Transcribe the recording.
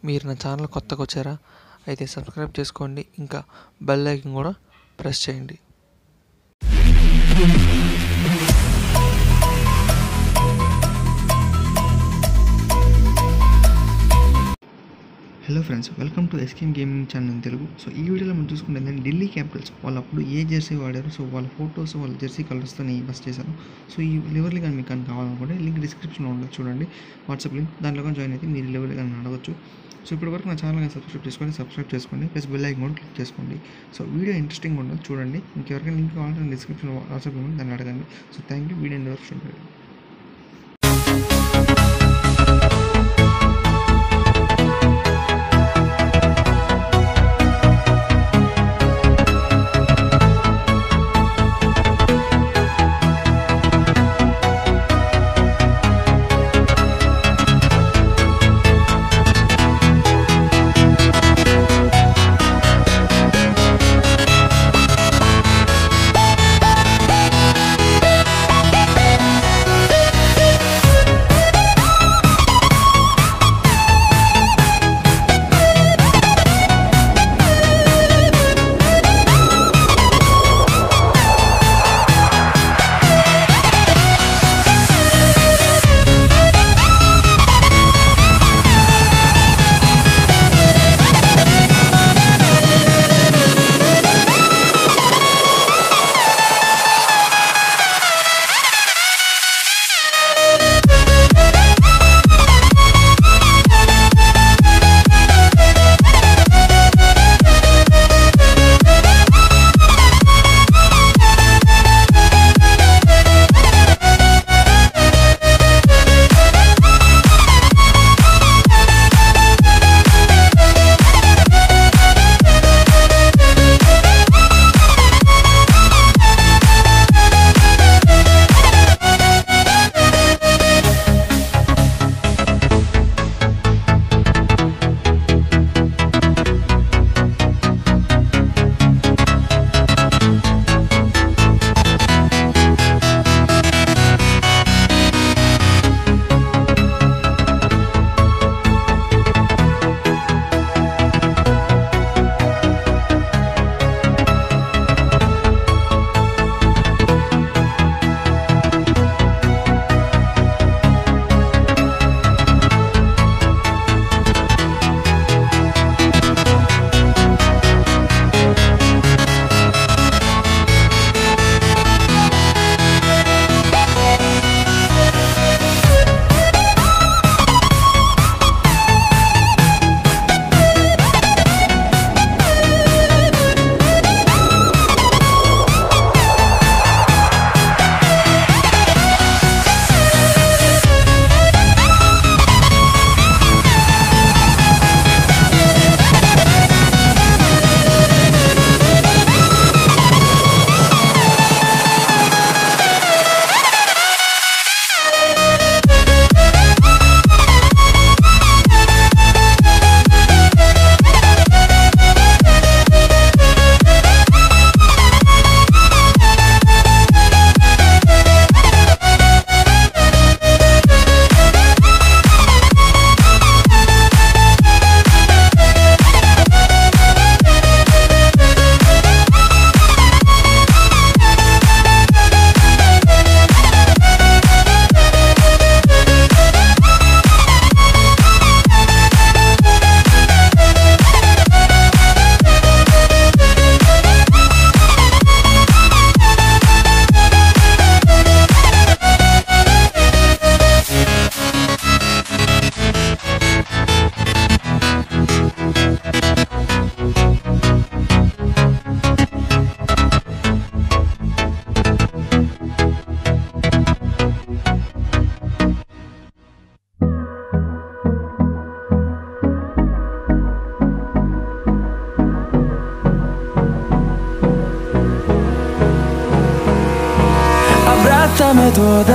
మీరు నా ఛానల్ కొత్తగా వచ్చారా అయితే సబ్స్క్రైబ్ చేసుకోండి ఇంకా బెల్ ఐకన్ కూడా ప్రెస్ చేయండి హలో ఫ్రెండ్స్ వెల్కమ్ టు ఎస్కేమ్ gaming channel in Telugu so ఈ వీడియోలో మనం చూసుకుంటే ఏంటంటే ఢిల్లీ క్యాపిటల్స్ వాళ్ళు అప్పుడు ఏ జెర్సీ వాడారు సో వాళ్ళ ఫొటోస్ వాళ్ళ జెర్సీ కలర్స్తో నేను బస్ చేశాను సో ఈ లెవెల్ కానీ మీకు కానీ కావాలనుకుంటే లింక్ డిస్క్రిప్షన్లో ఉండదు చూడండి వాట్సాప్ లింక్ దాంట్లో కానీ జాయిన్ అయితే మీరు లెవెల్ కానీ అడగచ్చు సో ఇప్పటి వరకు నా ఛానల్ కానీ సబ్స్క్రైబ్ చేసుకోండి సబ్స్క్రైబ్ చేసుకోండి ప్లస్ బెల్ ఐకన్ కూడా క్లిక్ చేసుకోండి సో వీడియో ఇంట్రెస్టింగ్ ఉండదు చూడండి మీకు ఎవరికైనా లింక్ కావాలంటే డిస్క్రిప్షన్ వాట్సాప్ లింక్ దాన్ని అడగండి so thank you video end చూడండి Abrázame toda